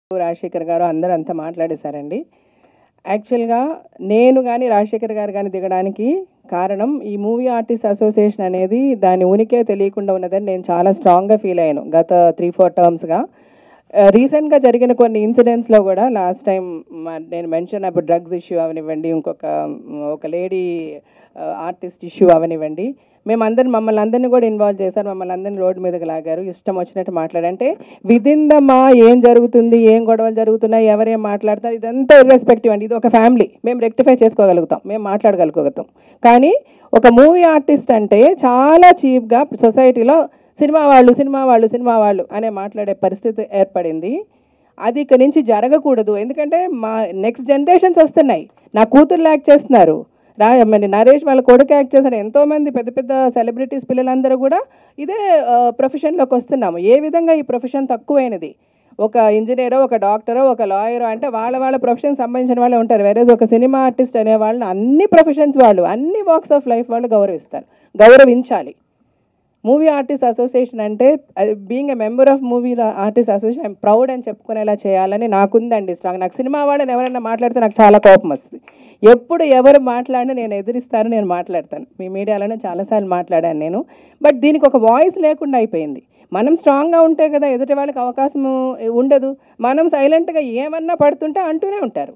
రాజశేఖర్ గారు అందరూ అంతా మాట్లాడేశారండి యాక్చువల్గా నేను కానీ రాజశేఖర్ గారు కానీ దిగడానికి కారణం ఈ మూవీ ఆర్టిస్ట్ అసోసియేషన్ అనేది దాని ఉనికే తెలియకుండా ఉన్నదని నేను చాలా స్ట్రాంగ్గా ఫీల్ అయ్యాను గత త్రీ ఫోర్ టర్మ్స్గా రీసెంట్గా జరిగిన కొన్ని ఇన్సిడెంట్స్లో కూడా లాస్ట్ టైం నేను మెన్షన్ అప్పుడు డ్రగ్స్ ఇష్యూ అవనివ్వండి ఇంకొక ఒక లేడీ ఆర్టిస్ట్ ఇష్యూ అవనివ్వండి మేమందరం మమ్మల్ని అందరినీ కూడా ఇన్వాల్వ్ చేశారు మమ్మల్ని అందరినీ రోడ్డు మీదకి లాగారు ఇష్టం వచ్చినట్టు మాట్లాడంటే విదిన్ ద మా ఏం జరుగుతుంది ఏం గొడవలు జరుగుతున్నాయి ఎవరేం మాట్లాడతారు ఇదంతా ఇర్రెస్పెక్టివ్ అండి ఇది ఒక ఫ్యామిలీ మేము రెక్టిఫై చేసుకోగలుగుతాం మేము మాట్లాడగలుగుతాం కానీ ఒక మూవీ ఆర్టిస్ట్ అంటే చాలా చీప్గా సొసైటీలో సినిమా వాళ్ళు సినిమా వాళ్ళు సినిమా వాళ్ళు అనే మాట్లాడే పరిస్థితి ఏర్పడింది అది ఇక నుంచి జరగకూడదు ఎందుకంటే మా నెక్స్ట్ జనరేషన్స్ వస్తున్నాయి నా కూతురు యాక్ట్ చేస్తున్నారు రా మరి నరేష్ వాళ్ళ కొడుకు యాక్ట్ చేసిన ఎంతోమంది పెద్ద పెద్ద సెలబ్రిటీస్ పిల్లలందరూ కూడా ఇదే ప్రొఫెషన్లోకి వస్తున్నాము ఏ విధంగా ఈ ప్రొఫెషన్ తక్కువైనది ఒక ఇంజనీరో ఒక డాక్టరో ఒక లాయరో అంటే వాళ్ళ వాళ్ళ ప్రొఫెషన్ సంబంధించిన వాళ్ళే ఉంటారు వేరేజ్ ఒక సినిమా ఆర్టిస్ట్ అనే వాళ్ళని అన్ని ప్రొఫెషన్స్ వాళ్ళు అన్ని వాక్స్ ఆఫ్ లైఫ్ వాళ్ళు గౌరవిస్తారు గౌరవించాలి మూవీ ఆర్టిస్ట్ అసోసియేషన్ అంటే being a member of movie artist association I'm proud అని చెప్పుకునేలా చేయాలని నాకుందండి స్ట్రాంగ్ నాకు సినిమా వాళ్ళని ఎవరైనా మాట్లాడితే నాకు చాలా కోపం వస్తుంది ఎప్పుడు ఎవరు మాట్లాడినా నేను ఎదిరిస్తాను నేను మాట్లాడతాను మీ మీడియాలోనే చాలాసార్లు మాట్లాడాను నేను బట్ దీనికి ఒక వాయిస్ లేకుండా అయిపోయింది మనం స్ట్రాంగ్గా ఉంటే కదా ఎదుటి వాళ్ళకి అవకాశం ఉండదు మనం సైలెంట్గా ఏమన్నా పడుతుంటే అంటూనే ఉంటారు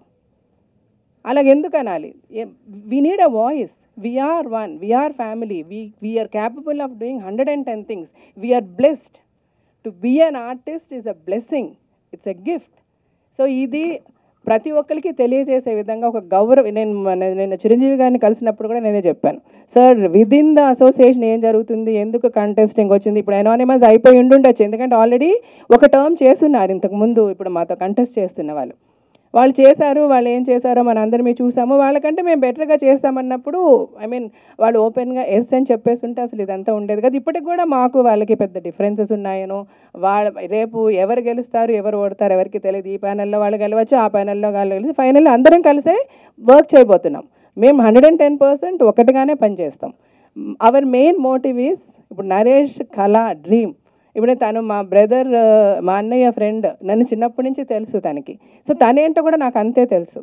అలాగ ఎందుకు అనాలి we need a voice we are one we are family we we are capable of doing hundred and ten things we are blessed to be an artist is a blessing it's a gift so ఇది ప్రతి ఒక్కరికి తెలియజేసే విధంగా ఒక గౌరవ నేను నేను చిరంజీవి గారిని కలిసినప్పుడు కూడా నేనే చెప్పాను సార్ విదిన్ ద అసోసియేషన్ ఏం జరుగుతుంది ఎందుకు కంటెస్టింగ్ వచ్చింది ఇప్పుడు ఎనానిమస్ అయిపోయి ఉండుండొచ్చు ఎందుకంటే ఆల్రెడీ ఒక టర్మ్ చేస్తున్నారు ఇంతకు ముందు ఇప్పుడు మాతో కంటెస్ట్ చేస్తున్న వాళ్ళు వాళ్ళు చేశారు వాళ్ళు ఏం చేశారో మన అందరం మేము చూసాము వాళ్ళకంటే మేము బెటర్గా చేస్తామన్నప్పుడు ఐ మీన్ వాళ్ళు ఓపెన్గా ఎస్ అని చెప్పేస్తుంటే అసలు ఇదంతా ఉండేది కదా ఇప్పటికి కూడా మాకు వాళ్ళకి పెద్ద డిఫరెన్సెస్ ఉన్నాయనో వాళ్ళ రేపు ఎవరు గెలుస్తారు ఎవరు ఓడతారు ఎవరికి తెలియదు ఈ ప్యానెల్లో వాళ్ళు గెలవచ్చు ఆ ప్యానెల్లో వాళ్ళు గెలిచి ఫైనల్ అందరం కలిసే వర్క్ చేయబోతున్నాం మేము హండ్రెడ్ అండ్ టెన్ పర్సెంట్ ఒకటిగానే పనిచేస్తాం అవర్ మెయిన్ మోటివ్ ఈస్ ఇప్పుడు నరేష్ కళ డ్రీమ్ ఇప్పుడు తను మా బ్రదర్ మా అన్నయ్య ఫ్రెండ్ నన్ను చిన్నప్పటి నుంచి తెలుసు తనకి సో తనేంటో కూడా నాకు అంతే తెలుసు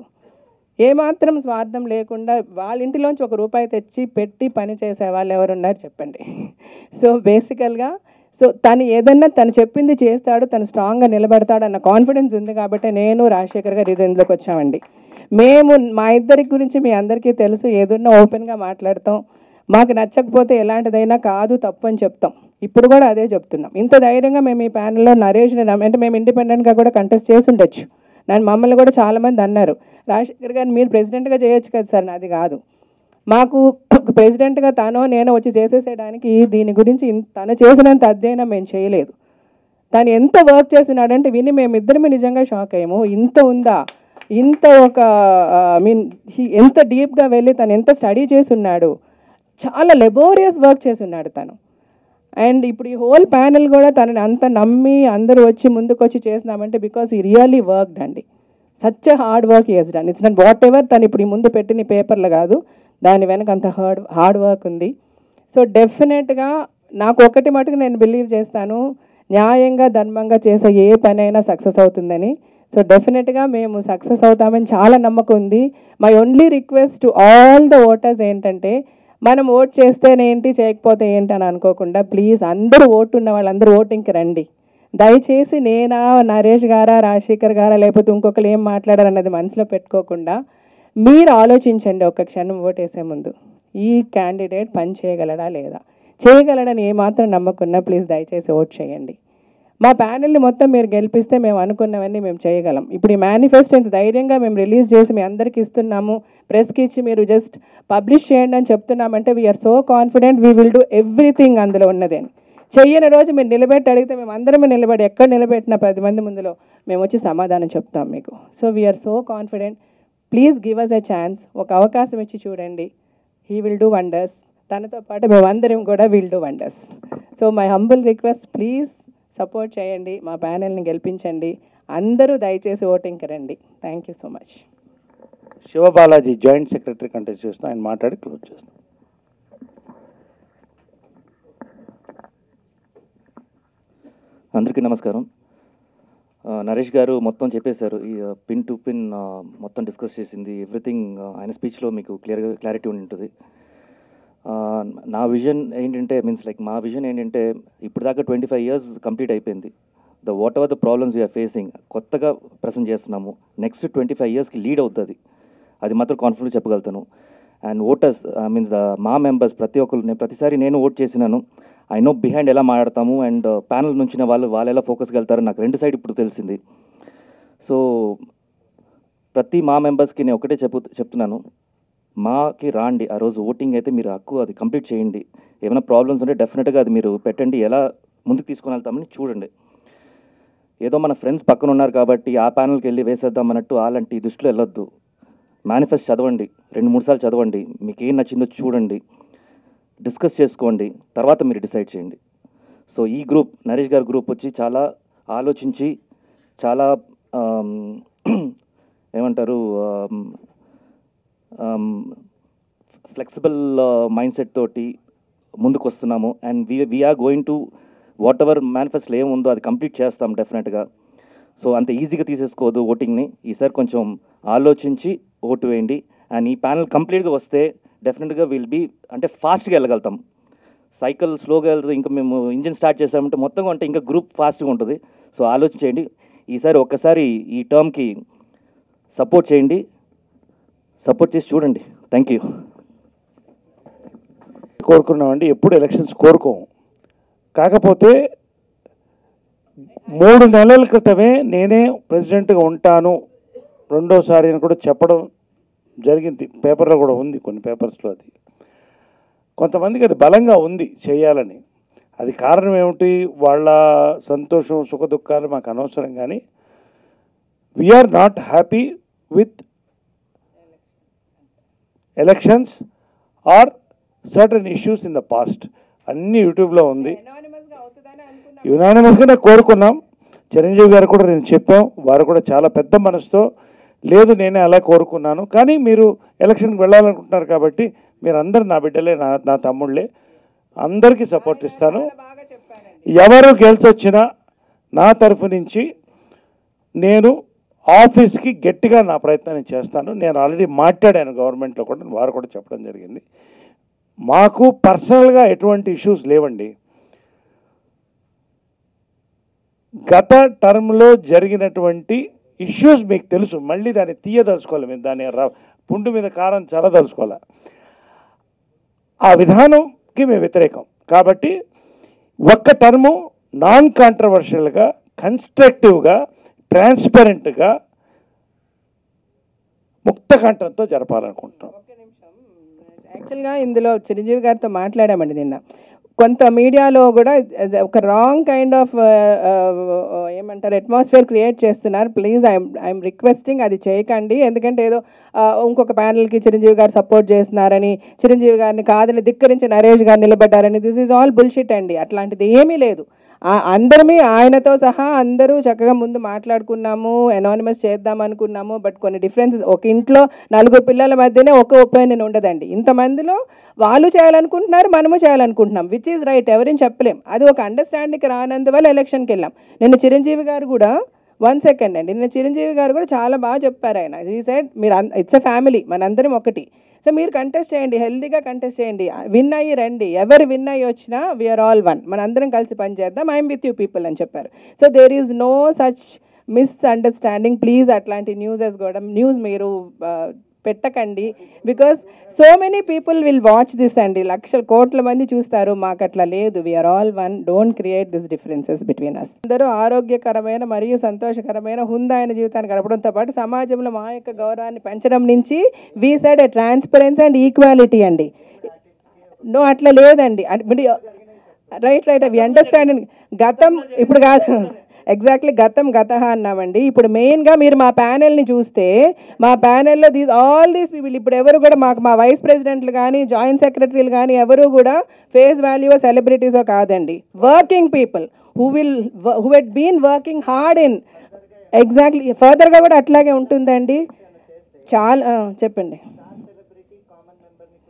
ఏమాత్రం స్వార్థం లేకుండా వాళ్ళ ఇంటిలోంచి ఒక రూపాయి తెచ్చి పెట్టి పని చేసే వాళ్ళు ఎవరున్నారు చెప్పండి సో బేసికల్గా సో తను ఏదన్నా తను చెప్పింది చేస్తాడు తను స్ట్రాంగ్గా నిలబడతాడు అన్న కాన్ఫిడెన్స్ ఉంది కాబట్టి నేను రాజశేఖర్ గారు ఇది ఇందులోకి వచ్చామండి మేము మా ఇద్దరి గురించి మీ అందరికీ తెలుసు ఏదన్నా ఓపెన్గా మాట్లాడతాం మాకు నచ్చకపోతే ఎలాంటిదైనా కాదు తప్పు అని చెప్తాం ఇప్పుడు కూడా అదే చెప్తున్నాం ఇంత ధైర్యంగా మేము ఈ ప్యానెల్లో నరేష్ని అంటే మేము ఇండిపెండెంట్గా కూడా కంటెస్ట్ చేసి ఉండొచ్చు నన్ను మమ్మల్ని కూడా చాలామంది అన్నారు రాజశేఖర్ గారిని మీరు ప్రెసిడెంట్గా చేయొచ్చు కదా సార్ నాది కాదు మాకు ప్రెసిడెంట్గా తనో నేను వచ్చి చేసేసేయడానికి దీని గురించి తను చేసినంత అధ్యయనం మేము చేయలేదు తను ఎంత వర్క్ చేస్తున్నాడంటే విని మేము ఇద్దరమే నిజంగా షాక్ అయ్యాము ఇంత ఉందా ఇంత ఒక ఐ మీన్ ఎంత డీప్గా వెళ్ళి తను ఎంత స్టడీ చేసి ఉన్నాడు చాలా లెబోరియస్ వర్క్ చేసి ఉన్నాడు తను అండ్ ఇప్పుడు ఈ హోల్ ప్యానెల్ కూడా తనని అంత నమ్మి అందరూ వచ్చి ముందుకు వచ్చి చేసినామంటే బికాస్ ఈ రియల్లీ వర్క్డ్ అండి such hard work is done it's not whatever తను ఇప్పుడు ఈ ముందు పెట్టిన పేపర్లు కాదు దాని వెనక అంత హార్డ్ హార్డ్ వర్క్ ఉంది సో డెఫినెట్గా నాకు ఒకటి మటుకు నేను బిలీవ్ చేస్తాను న్యాయంగా ధర్మంగా చేసే ఏ పనైనా సక్సెస్ అవుతుందని సో డెఫినెట్గా మేము సక్సెస్ అవుతామని చాలా నమ్మకం ఉంది my only request to all the voters ఏంటంటే మనం ఓట్ చేస్తేనేంటి చేయకపోతే ఏంటి అని అనుకోకుండా ప్లీజ్ అందరూ ఓటు ఉన్న వాళ్ళందరూ ఓటింగ్కి రండి దయచేసి నేనా నరేష్ గారా రాజశేఖర్ గారా లేకపోతే ఇంకొకరు ఏం మాట్లాడారు అన్నది మనసులో పెట్టుకోకుండా మీరు ఆలోచించండి ఒక క్షణం ఓటేసే ముందు ఈ క్యాండిడేట్ పని చేయగలడా లేదా చేయగలడని ఏమాత్రం నమ్మకున్నా ప్లీజ్ దయచేసి ఓట్ చేయండి మా ప్యానెల్ని మొత్తం మీరు గెలిపిస్తే మేము అనుకున్నవన్నీ మేము చేయగలం ఇప్పుడు ఈ మేనిఫెస్టో ఇంత ధైర్యంగా మేము రిలీజ్ చేసి మీ అందరికి ఇస్తున్నాము ప్రెస్కి ఇచ్చి మీరు జస్ట్ పబ్లిష్ చేయండి అని చెప్తున్నామంటే we are so confident we will do everything అందులో ఉన్నదని చెయ్యని రోజు మీరు నిలబెట్టి అడిగితే మేము అందరమే నిలబడి ఎక్కడ నిలబెట్టిన పది మంది ముందులో మేము వచ్చి సమాధానం చెప్తాం మీకు so we are so confident please give us a chance ఒక అవకాశం ఇచ్చి చూడండి హీ విల్ డూ వండర్స్ తనతో పాటు మేమందరం కూడా will do wonders so my humble request please support చేయండి మా ప్యానెల్ని గెలిపించండి అందరూ దయచేసి ఓటింగ్కి రండి thank you so much Siva Balaji joint secretary contest చేస్తాం ఆయన మాట్లాడి క్లోజ్ చేస్తాం అందరికీ నమస్కారం ఆ, నరేష్ గారు మొత్తం చెప్పేశారు ఈ పిన్ టు పిన్ మొత్తం డిస్కస్ చేసింది ఎవ్రీథింగ్ ఆయన స్పీచ్లో మీకు క్లియర్గా క్లారిటీ ఉంటుంది ఆ, నా విజన్ ఏంటంటే మీన్స్ లైక్ మా విజన్ ఏంటంటే ఇప్పుడు దాకా ట్వంటీ ఫైవ్ ఇయర్స్ కంప్లీట్ అయిపోయింది the whatever the problems we are facing కొత్తగా ప్రజెంట్ చేస్తున్నాము నెక్స్ట్ ట్వంటీ ఫైవ్ ఇయర్స్కి లీడ్ అవుతుంది అది మాత్రం కాన్ఫిడెంట్ చెప్పగలుగుతాను అండ్ ఓటర్స్ మీన్స్ మా మెంబర్స్ ప్రతి ఒక్కరు నేను ప్రతిసారి నేను ఓట్ చేసినాను ఐ నో బిహైండ్ ఎలా మాట్లాడతాము అండ్ ప్యానల్ నుంచిన వాళ్ళు వాళ్ళు ఎలా ఫోకస్కి వెళ్తారో నాకు రెండు సైడ్ ఇప్పుడు తెలిసింది సో ప్రతి మా మెంబర్స్కి నేను ఒకటే చెప్పు చెప్తున్నాను మాకి రాండి ఆ రోజు ఓటింగ్ అయితే మీరు హక్కు అది కంప్లీట్ చేయండి ఏమైనా ప్రాబ్లమ్స్ ఉంటే డెఫినెట్గా అది మీరు పెట్టండి ఎలా ముందుకు తీసుకొని వెళ్తామని చూడండి ఏదో మన ఫ్రెండ్స్ పక్కన ఉన్నారు కాబట్టి ఆ ప్యానల్కి వెళ్ళి వేసేద్దాం అన్నట్టు అలాంటి దృష్టిలో వెళ్ళొద్దు మేనిఫెస్ట్ చదవండి రెండు మూడు సార్లు చదవండి మీకు ఏం నచ్చిందో చూడండి డిస్కస్ చేసుకోండి తర్వాత మీరు డిసైడ్ చేయండి సో ఈ గ్రూప్ నరేష్ గారి గ్రూప్ వచ్చి చాలా ఆలోచించి చాలా ఆమ్, ఏమంటారు ఫ్లెక్సిబుల్ మైండ్ సెట్ తోటి ముందుకు వస్తున్నాము and we we are going to whatever మేనిఫెస్టోలో ఏముందో అది కంప్లీట్ చేస్తాం డెఫినెట్గా సో అంత ఈజీగా తీసేసుకోవద్దు ఓటింగ్ని ఈసారి కొంచెం ఆలోచించి ఓటు వేయండి అండ్ ఈ ప్యానల్ కంప్లీట్గా వస్తే డెఫినెట్గా విల్ బీ అంటే ఫాస్ట్గా వెళ్ళగలుగుతాం సైకిల్ స్లోగా వెళ్తుంది ఇంకా మేము ఇంజిన్ స్టార్ట్ చేసామంటే మొత్తం అంటే ఇంకా గ్రూప్ ఫాస్ట్గా ఉంటుంది సో ఆలోచించేయండి ఈసారి ఒక్కసారి ఈ టర్మ్కి సపోర్ట్ చేయండి సపోర్ట్ చేసి చూడండి థ్యాంక్ యూ కోరుకున్నామండి ఎప్పుడు ఎలక్షన్స్ కోరుకోము కాకపోతే మూడు నెలల క్రితమే నేనే ప్రెసిడెంట్గా ఉంటాను రెండోసారి అని కూడా చెప్పడం జరిగింది పేపర్లో కూడా ఉంది కొన్ని పేపర్స్లో అది కొంతమందికి అది బలంగా ఉంది చేయాలని అది కారణం ఏమిటి వాళ్ళ సంతోషం సుఖ దుఃఖాలు మాకు అనవసరం కానీ we are not happy with elections are certain issues in the past అన్ని యూట్యూబ్లో ఉంది యునానిమస్గానే కోరుకున్నాం చిరంజీవి గారు కూడా నేను చెప్పాం వారు కూడా చాలా పెద్ద మనసుతో లేదు నేనే అలా కోరుకున్నాను కానీ మీరు ఎలక్షన్కి వెళ్ళాలనుకుంటున్నారు కాబట్టి మీరు అందరు నా బిడ్డలే నా నా తమ్ముళ్ళే అందరికీ సపోర్ట్ ఇస్తాను ఎవరు గెలిచొచ్చినా నా తరఫు నుంచి నేను ఆఫీస్కి గట్టిగా నా ప్రయత్నాన్ని చేస్తాను నేను ఆల్రెడీ మాట్లాడాను గవర్నమెంట్లో కూడా వారు కూడా చెప్పడం జరిగింది మాకు పర్సనల్గా ఎటువంటి ఇష్యూస్ లేవండి గత టర్మ్లో జరిగినటువంటి ఇష్యూస్ మీకు తెలుసు మళ్ళీ దాన్ని తీయదలుచుకోవాలి మేము దాన్ని ర- పుండు మీద కారం చల్లదలుచుకోవాలి ఆ విధానంకి మేము వ్యతిరేకం కాబట్టి ఒక్క టర్ము నాన్ కాంట్రవర్షియల్గా కన్స్ట్రక్టివ్గా ట్రాన్స్పరెంట్గా ముక్త కంఠంతో జరపాలనుకుంటున్నాం ఒక్క నిమిషం యాక్చువల్గా ఇందులో చిరంజీవి గారితో మాట్లాడామండి నిన్న కొంత మీడియాలో కూడా అది ఒక రాంగ్ కైండ్ ఆఫ్ ఏమంటారు అట్మాస్ఫియర్ క్రియేట్ చేస్తున్నారు ప్లీజ్ ఐఎమ్ ఐఎమ్ రిక్వెస్టింగ్ అది చేయకండి ఎందుకంటే ఏదో ఆ, ఇంకొక ప్యానల్కి చిరంజీవి గారు సపోర్ట్ చేస్తున్నారని చిరంజీవి గారిని కాదని ధిక్కరించి నరేష్ గారు నిలబడ్డారని దిస్ ఈజ్ ఆల్ బుల్షిట్ అండి అట్లాంటిది ఏమీ లేదు ఆ- అందరమీ ఆయనతో సహా అందరూ చక్కగా ముందు మాట్లాడుకున్నాము ఎనానిమస్ చేద్దాం అనుకున్నాము బట్ కొన్ని డిఫరెన్సెస్ ఒక ఇంట్లో నలుగురు పిల్లల మధ్యనే ఒక ఒపీనియన్ ఉండదండి ఇంతమందిలో వాళ్ళు చేయాలనుకుంటున్నారు మనము చేయాలనుకుంటున్నాం విచ్ ఈజ్ రైట్ ఎవరిని చెప్పలేం అది ఒక అండర్స్టాండింగ్కి రానందువల్ల ఎలక్షన్కి వెళ్ళాం నిన్న చిరంజీవి గారు కూడా వన్ సెకండ్ అండి నిన్న చిరంజీవి గారు కూడా చాలా బాగా చెప్పారు ఆయన ఈ సైడ్ మీరు ఇట్స్ ఎ ఫ్యామిలీ మనందరం ఒకటి సో మీరు కంటెస్ట్ చేయండి హెల్తీగా కంటెస్ట్ చేయండి విన్ అయ్యి రండి ఎవరు విన్ అయ్యి వచ్చినా వీఆర్ ఆల్ వన్ మనందరం కలిసి పనిచేద్దాం ఐఎమ్ విత్ యూ పీపుల్ అని చెప్పారు so there is no such misunderstanding please అట్లాంటి న్యూసెస్ కూడా న్యూస్ మీరు ఆ, పెట్టకండి because so many people will watch this అండి లక్షల కోట్ల మంది చూస్తారు మాకు అట్లా లేదు we are all one don't create this differences between us అందరూ ఆరోగ్యకరమైన మరియు సంతోషకరమైన హుందాయన జీవితాన్ని గడపడంతో పాటు సమాజంలో మా యొక్క గౌరవాన్ని పెంచడం నుంచి we side transparency and equality అండి నో అట్లా లేదండి రైట్ రైట్ అవి అండర్స్టాండింగ్ గతం ఇప్పుడు కాదు ఎగ్జాక్ట్లీ గతం గత అన్నామండి ఇప్పుడు మెయిన్గా మీరు మా ప్యానెల్ని చూస్తే మా ప్యానెల్లో దీస్ ఆల్ దీస్ పీపుల్ ఇప్పుడు ఎవరు కూడా మాకు మా వైస్ ప్రెసిడెంట్లు కానీ జాయింట్ సెక్రటరీలు కానీ ఎవరు కూడా ఫేస్ వాల్యూ సెలబ్రిటీసో కాదండి working people who will who had been working hard in exactly ఫర్దర్గా కూడా అట్లాగే ఉంటుందండి చాలా ఆ, చెప్పండి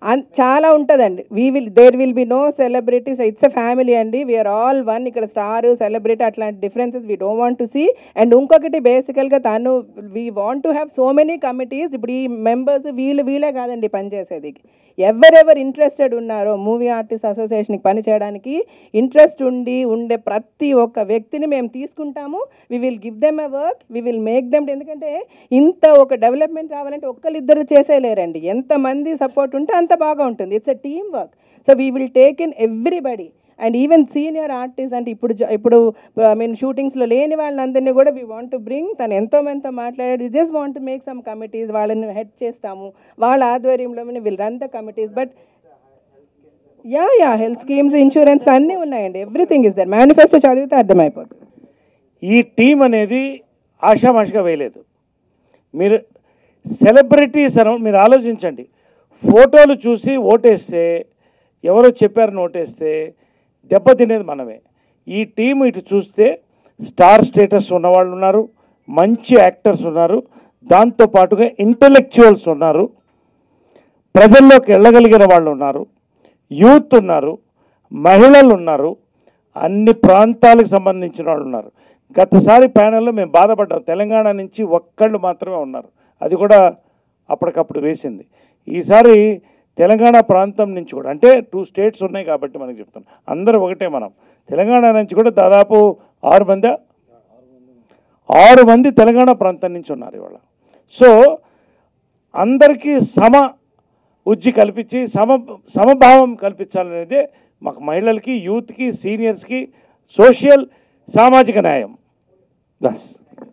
అన్- చాలా ఉంటుందండి we will there will be no celebrities it's a family అండి వీఆర్ ఆల్ వన్ ఇక్కడ స్టార్ సెలబ్రిటీ అట్లాంటి differences we don't want to see and ఇంకొకటి బేసికల్గా తను we want to have so many committees ఇప్పుడు ఈ మెంబర్స్ వీళ్ళు వీళ్ళే కాదండి పనిచేసేది ఎవరెవరు ఇంట్రెస్టెడ్ ఉన్నారో మూవీ ఆర్టిస్ట్ అసోసియేషన్కి పని చేయడానికి ఇంట్రెస్ట్ ఉండి ఉండే ప్రతి ఒక్క వ్యక్తిని మేము తీసుకుంటాము we will give them a work we will make them ఎందుకంటే ఇంత ఒక డెవలప్మెంట్ రావాలంటే ఒక్కరిద్దరు చేసేయలేరండి ఎంతమంది సపోర్ట్ ఉంటే అంత బాగా ఉంటుంది it's a team work so we will take in everybody and even senior artist అంటే ఇప్పుడు జ- ఇప్పుడు ఐ మీన్ షూటింగ్స్లో లేని వాళ్ళందరినీ కూడా వీ వాంట్ టు బ్రింగ్ తను ఎంతో మందితో మాట్లాడాడు just want to make some committees వాళ్ళని హెడ్ చేస్తాము వాళ్ళ ఆధ్వర్యంలో will run the committees but yeah yeah health schemes insurance అన్నీ ఉన్నాయండి ఎవ్రీథింగ్ ఇస్ దర్ మేనిఫెస్టో చదివితే అర్థమైపోతుంది ఈ టీం అనేది ఆషామాషిగా వేయలేదు మీరు సెలబ్రిటీస్ అని మీరు ఆలోచించండి ఫోటోలు చూసి ఓటేస్తే ఎవరో చెప్పారని ఓటేస్తే దెబ్బతినేది మనమే ఈ టీం ఇటు చూస్తే స్టార్ స్టేటస్ ఉన్నవాళ్ళు ఉన్నారు మంచి యాక్టర్స్ ఉన్నారు దాంతో పాటుగా ఇంటలెక్చువల్స్ ఉన్నారు ప్రజల్లోకి వెళ్ళగలిగిన వాళ్ళు ఉన్నారు యూత్ ఉన్నారు మహిళలు ఉన్నారు అన్ని ప్రాంతాలకు సంబంధించిన వాళ్ళు ఉన్నారు గతసారి ప్యానెల్లో మేము బాధపడ్డాం తెలంగాణ నుంచి ఒక్కళ్ళు మాత్రమే ఉన్నారు అది కూడా అప్పటికప్పుడు వేసింది ఈసారి తెలంగాణ ప్రాంతం నుంచి కూడా అంటే టూ స్టేట్స్ ఉన్నాయి కాబట్టి మనకు చెప్తాం అందరూ ఒకటే మనం తెలంగాణ నుంచి కూడా దాదాపు ఆరు మంది ఆరు మంది తెలంగాణ ప్రాంతం నుంచి ఉన్నారు ఇవాళ సో అందరికీ సమ ఉజ్జి కల్పించి సమ సమభావం కల్పించాలనేదే మాకు మహిళలకి యూత్కి సీనియర్స్కి సోషల్ సామాజిక న్యాయం బస్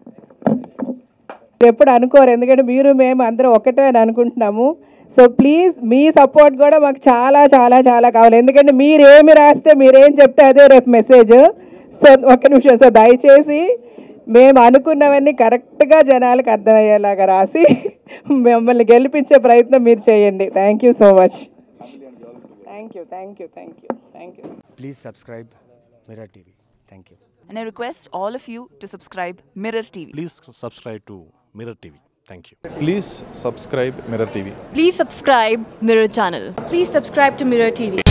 ఎప్పుడు అనుకోరు ఎందుకంటే మీరు మేము అందరం ఒకటే అని అనుకుంటున్నాము సో ప్లీజ్ మీ సపోర్ట్ కూడా మాకు చాలా చాలా చాలా కావాలి ఎందుకంటే మీరు ఏమి రాస్తే మీరేం చెప్తే అదే రేపు మెసేజ్ సో ఒక్క నిమిషం సో దయచేసి మేము అనుకున్నవన్నీ కరెక్ట్గా జనాలకు అర్థమయ్యేలాగా రాసి మిమ్మల్ని గెలిపించే ప్రయత్నం మీరు చేయండి thank you so much thank you thank you thank you thank you Please subscribe Mirror TV. Thank you. And I request all of you to subscribe Mirror TV. Please subscribe to Mirror TV. Thank you. Please subscribe Mirror TV. Please subscribe Mirror channel. Please subscribe to Mirror TV.